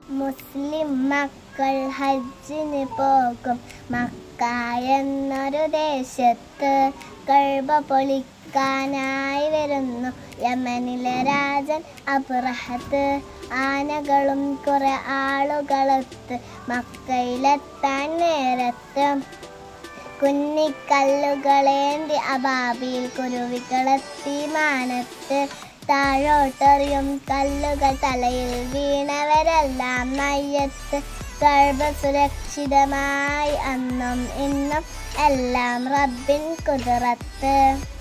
മുസ്ലിം മക്കൾ ഹജ്ജിന് പോകും മക്ക എന്നൊരു ദേശത്ത് കഴുബ പൊളിക്കാനായി വരുന്നു യമനിലെ രാജൻ അബ്രഹത്ത് ആനകളും കുറെ ആളുകളൊത്ത് മക്കയിലെത്താൻ നേരത്ത് കുന്നിക്കല്ലുകളേന്തി അബാബിയിൽ കുരുവികളെത്തി മാനത്ത് താഴോട്ടെറിയും കല്ലുകൾ തലയിൽ വീണവരെല്ലാം മയ്യത്ത് ഗർഭ സുരക്ഷിതമായി അന്നും ഇന്നും എല്ലാം റബ്ബിൻ കുതിരത്ത്